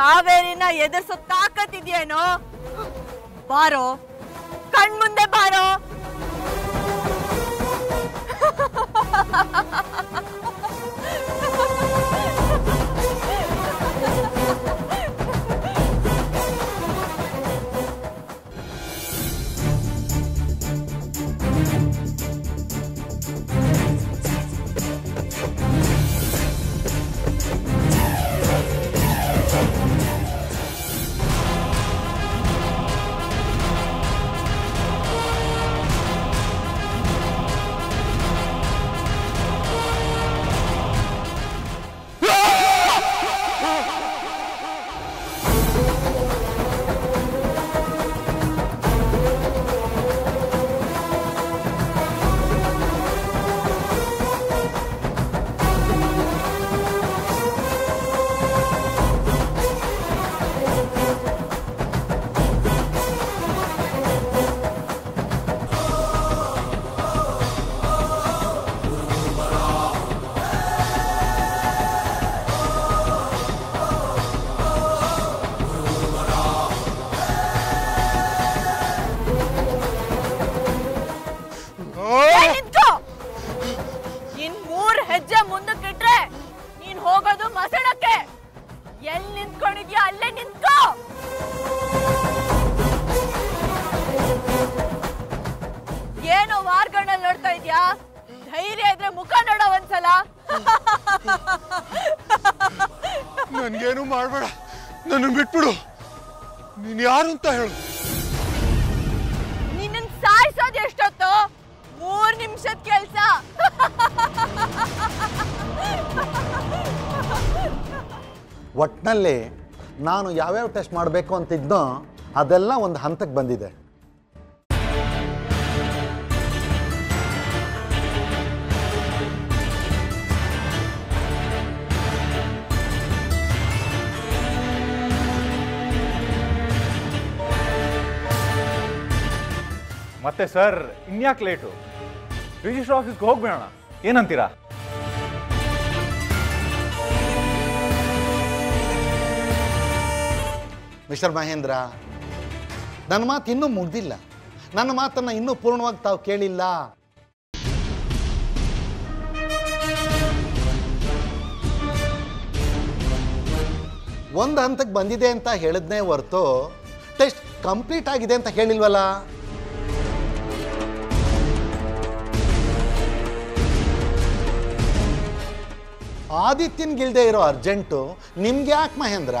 ಕಾವೇರಿನ ಎದುರಿಸೋ ತಾಕತ್ತಿದ್ಯೇನೋ ಬಾರೋ ಕಣ್ಮುಂದೆ ಬಾರೋ ಏ, ನಿಂತ್ಕೋ ಇನ್ ಮೂರ್ ಹೆಜ್ಜೆ ಮುಂದಕ್ಕಿಟ್ರೆ ನೀನ್ ಹೋಗೋದು ಮಸಣಕ್ಕೆ ಎಲ್ ನಿಂತ್ಕೊಂಡಿದ್ಯಾ ಅಲ್ಲೇ ನಿಂತ್ಕೋ ಏನೋ ವಾರ್ಗಣ್ಣಲ್ಲಿ ನೋಡ್ತಾ ಇದ್ಯಾ ಧೈರ್ಯ ಇದ್ರೆ ಮುಖ ನೋಡೋ ಒಂದ್ಸಲ ನನ್ಗೇನು ಮಾಡಬೇಡ ನನ್ನ ಬಿಟ್ಬಿಡು ನೀನು ಯಾರು ಅಂತ ಹೇಳು ನಿನ್ನ ಸಾಯಿಸೋದು ಎಷ್ಟೊತ್ತು ಮೂರ್ ನಿಮಿಷದ ಕೆಲ್ಸ ಒಟ್ಟಿನಲ್ಲಿ ನಾನು ಯಾವ್ಯಾವ ಟೆಸ್ಟ್ ಮಾಡಬೇಕು ಅಂತಿದ್ನೋ ಅದೆಲ್ಲ ಒಂದು ಹಂತಕ್ಕೆ ಬಂದಿದೆ ಮತ್ತೆ ಸರ್ ಇನ್ಯಾಕೆ ಲೇಟು ರಿಜಿಸ್ಟರ್ ಆಫೀಸ್ಗೆ ಹೋಗ್ಬೇಡ ಏನಂತೀರಾ ಮಿಸ್ಟರ್ ಮಹೇಂದ್ರ ನನ್ನ ಮಾತು ಇನ್ನೂ ಮುಗ್ದಿಲ್ಲ ನನ್ನ ಮಾತನ್ನು ಇನ್ನೂ ಪೂರ್ಣವಾಗಿ ತಾವು ಕೇಳಿಲ್ಲ ಒಂದು ಹಂತಕ್ಕೆ ಬಂದಿದೆ ಅಂತ ಹೇಳಿದ್ನೇ ಹೊರ್ತು ಟೆಸ್ಟ್ ಕಂಪ್ಲೀಟ್ ಆಗಿದೆ ಅಂತ ಹೇಳಿಲ್ವಲ್ಲ ಆದಿತ್ಯನ್ ಗಿಲ್ದೆ ಇರೋ ಅರ್ಜೆಂಟು ನಿಮ್ಗೆ ಯಾಕೆ ಮಹೇಂದ್ರ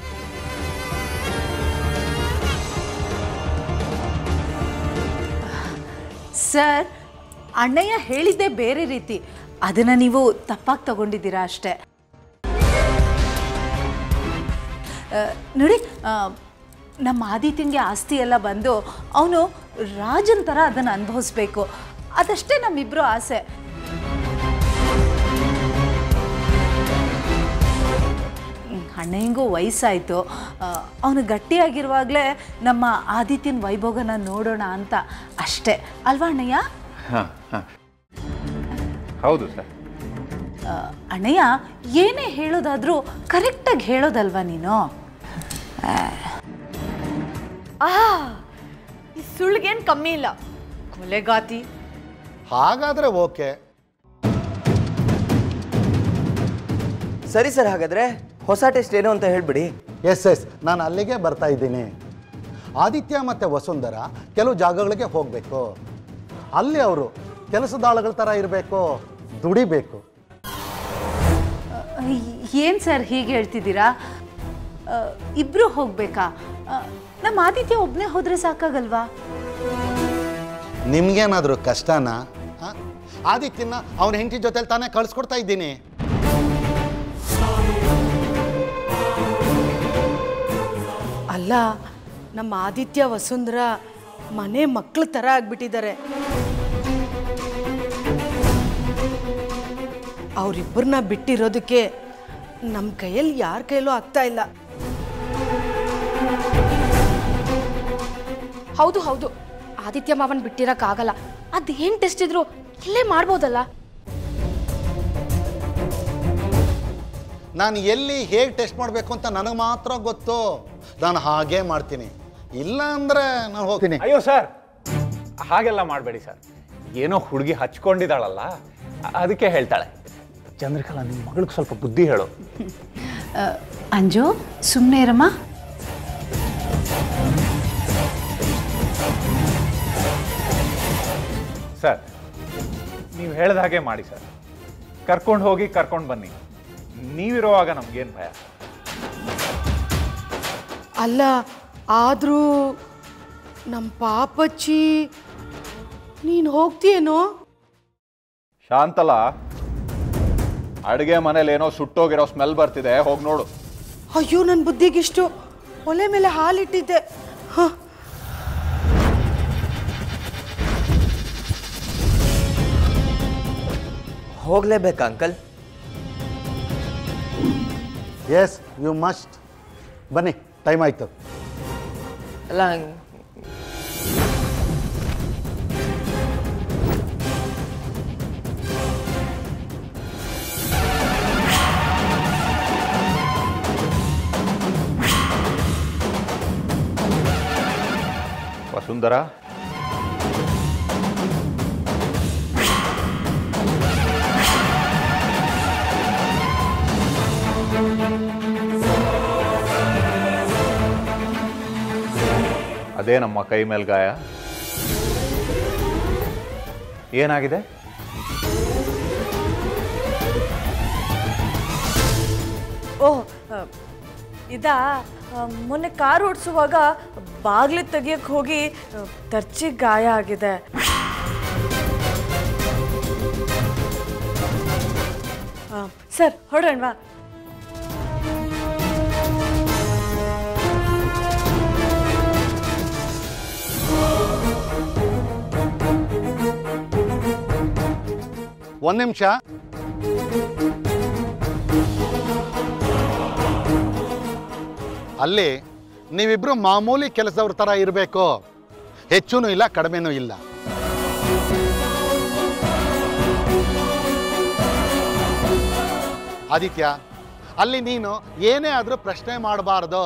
ಸರ್ ಅಣ್ಣಯ್ಯ ಹೇಳಿದ್ದೇ ಬೇರೆ ರೀತಿ ಅದನ್ನು ನೀವು ತಪ್ಪಾಗಿ ತಗೊಂಡಿದ್ದೀರಾ ಅಷ್ಟೇ ಆ, ನೋಡಿ ಆ, ನಮ್ಮ ಆದಿತ್ಯಂಗೆ ಆಸ್ತಿ ಎಲ್ಲ ಬಂದು ಅವನು ರಾಜನ್ ಥರ ಅದನ್ನು ಅನುಭವಿಸ್ಬೇಕು ಅದಷ್ಟೇ ನಮ್ಮಿಬ್ಬರು ಆಸೆ ಹ್ಮ್, ಅಣ್ಣಯ್ಯಂಗೂ ವಯಸ್ಸಾಯಿತು ಅವನು ಗಟ್ಟಿಯಾಗಿರುವಾಗಲೇ ನಮ್ಮ ಆದಿತ್ಯನ ವೈಭೋಗನ ನೋಡೋಣ ಅಂತ ಅಷ್ಟೇ ಅಲ್ವಾ ಅಣ್ಣಯ್ಯ ಹಾಂ ಹಾಂ ಹೌದು ಸರ್ ಆ, ಅಣ್ಣಯ್ಯ ಏನೇ ಹೇಳೋದಾದರೂ ಕರೆಕ್ಟಾಗಿ ಹೇಳೋದಲ್ವಾ ನೀನು ಆ ಈ ಸುಳ್ಗೇನ್ ಕಮ್ಮಿ ಇಲ್ಲ ಕೊಲೆಗಾತಿ ಹಾಗಾದರೆ ಓಕೆ ಸರಿ ಸರ್ ಹಾಗಾದ್ರೆ ಹೊಸ ಟೆಸ್ಟ್ ಏನು ಅಂತ ಹೇಳ್ಬಿಡಿ ಎಸ್ ಎಸ್ ನಾನು ಅಲ್ಲಿಗೆ ಬರ್ತಾ ಇದ್ದೀನಿ ಆದಿತ್ಯ ಮತ್ತು ವಸುಂಧರ ಕೆಲವು ಜಾಗಗಳಿಗೆ ಹೋಗಬೇಕು ಅಲ್ಲಿ ಅವರು ಕೆಲಸದಾಳುಗಳ ಥರ ಇರಬೇಕು ದುಡಿಬೇಕು ಏನು ಸರ್ ಹೀಗೆ ಹೇಳ್ತಿದ್ದೀರಾ ಇಬ್ಬರು ಹೋಗಬೇಕಾ ನಮ್ಮ ಆದಿತ್ಯ ಒಬ್ಬನೇ ಹೋದರೆ ಸಾಕಾಗಲ್ವಾ ನಿಮ್ಗೇನಾದರೂ ಕಷ್ಟನಾ ಆ? ಆದಿತ್ಯನ ಅವನ ಹೆಂಡತಿ ಜೊತೆಲಿ ತಾನೇ ಕಳಿಸ್ಕೊಡ್ತಾ ಇದ್ದೀನಿ ಅಲ್ಲ ನಮ್ಮ ಆದಿತ್ಯ ವಸುಂಧರ ಮನೆ ಮಕ್ಕಳ ಥರ ಆಗ್ಬಿಟ್ಟಿದ್ದಾರೆ ಅವರಿಬ್ಬರನ್ನ ಬಿಟ್ಟಿರೋದಕ್ಕೆ ನಮ್ಮ ಕೈಯಲ್ಲಿ ಯಾರ ಕೈಲೂ ಆಗ್ತಾ ಇಲ್ಲ ಹೌದು ಹೌದು ಆದಿತ್ಯ ಮಾವನ್ ಬಿಟ್ಟಿರಕ್ಕಾಗಲ್ಲ ಅದೇನ್ ಟೆಸ್ಟ್ ಇದ್ರು ಇಲ್ಲೇ ಮಾಡ್ಬೋದಲ್ಲ ನಾನು ಎಲ್ಲಿ ಹೇಗೆ ಟೆಸ್ಟ್ ಮಾಡಬೇಕು ಅಂತ ನನಗೆ ಮಾತ್ರ ಗೊತ್ತು ನಾನು ಹಾಗೇ ಮಾಡ್ತೀನಿ ಇಲ್ಲ ಅಂದರೆ ನಾನು ಹೋಗ್ತೀನಿ ಅಯ್ಯೋ ಸರ್ ಹಾಗೆಲ್ಲ ಮಾಡಬೇಡಿ ಸರ್ ಏನೋ ಹುಡುಗಿ ಹಚ್ಕೊಂಡಿದ್ದಾಳಲ್ಲ ಅ- ಅದಕ್ಕೆ ಹೇಳ್ತಾಳೆ ಚಂದ್ರಕಲಾ ನಿಮ್ಮ ಮಗಳಿಗೆ ಸ್ವಲ್ಪ ಬುದ್ಧಿ ಹೇಳು ಆ, ಅಂಜು ಸುಮ್ಮನೆ ಇರಮ್ಮ ಸರ್ ನೀವು ಹೇಳ್ದ ಹಾಗೆ ಮಾಡಿ ಸರ್ ಕರ್ಕೊಂಡು ಹೋಗಿ ಕರ್ಕೊಂಡು ಬನ್ನಿ ನೀವಿರುವಾಗ ನಮ್ಗೇನು ಭಯ ಅಲ್ಲ ಆದರೂ ನಮ್ಮ ಪಾಪಚ್ಚಿ ನೀನು ಹೋಗ್ತೀಯೇನೋ ಶಾಂತಲ ಅಡುಗೆ ಮನೇಲಿ ಏನೋ ಸುಟ್ಟೋಗಿರೋ ಸ್ಮೆಲ್ ಬರ್ತಿದೆ ಹೋಗಿ ನೋಡು ಅಯ್ಯೋ ನನ್ನ ಬುದ್ಧಿಗಿಷ್ಟು ಒಲೆ ಮೇಲೆ ಹಾಲಿಟ್ಟಿದ್ದೆ ಹಾಂ ಹೋಗ್ಲೇಬೇಕಾ ಅಂಕಲ್ ಎಸ್ ಯು ಮಸ್ಟ್ ಬನ್ನಿ ಟೈಮ್ ಆಯಿತು ಅಲ್ಲ ವಸುಂಧರಾ ಅದೇ ನಮ್ಮ ಕೈ ಮೇಲ್ ಗಾಯ ಏನಾಗಿದೆ ಓಹ್ ಆ, ಇದಾ ಆ, ಮೊನ್ನೆ ಕಾರ್ ಓಡಿಸುವಾಗ ಬಾಗ್ಲು ತೆಗಿಯಕ್ಕೆ ಹೋಗಿ ಆ, ತರ್ಚಿ ಗಾಯ ಆಗಿದೆ ಆ, ಸರ್ ಹೊರಡೋಣವಾ ಒಂದು ನಿಮಿಷ ಅಲ್ಲಿ ನೀವಿಬ್ರು ಮಾಮೂಲಿ ಕೆಲಸದವ್ರ ಥರ ಇರಬೇಕು ಹೆಚ್ಚೂ ಇಲ್ಲ ಕಡಿಮೆನೂ ಇಲ್ಲ ಆದಿತ್ಯ ಅಲ್ಲಿ ನೀನು ಏನೇ ಆದರೂ ಪ್ರಶ್ನೆ ಮಾಡಬಾರ್ದು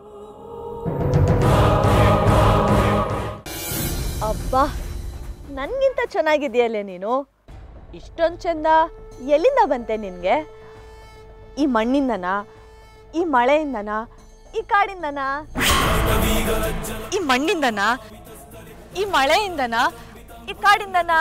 ಅಬ್ಬಾ ನನ್ಗಿಂತ ಚೆನ್ನಾಗಿದೆಯಲ್ಲೇ ನೀನು ಇಷ್ಟೊಂದು ಚಂದ ಎಲ್ಲಿಂದ ಬಂತೆ ನಿನಗೆ ಈ ಮಣ್ಣಿಂದನಾ ಈ ಮಳೆಯಿಂದನಾ ಈ ಕಾಡಿಂದನಾ ಈ ಮಣ್ಣಿಂದನಾ ಈ ಮಳೆಯಿಂದನಾ ಈ ಕಾಡಿಂದನಾ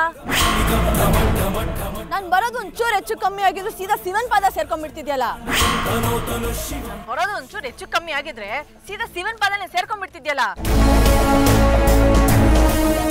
ನಾನು ಬರೋದು ಒಂಚೂರು ಹೆಚ್ಚು ಕಮ್ಮಿ ಆಗಿದ್ರು ಸೀದಾ ಶಿವನ್ ಪಾದ ಸೇರ್ಕೊಂಡ್ಬಿಡ್ತಿದ್ಯಲ್ಲ ನಾನ್ ಬರೋದು ಒಂಚೂರು ಹೆಚ್ಚು ಕಮ್ಮಿ ಆಗಿದ್ರೆ ಸೀದಾ ಶಿವನ್ ಪಾದನೆ ಸೇರ್ಕೊಂಡ್ಬಿಡ್ತಿದ್ಯಲ್ಲ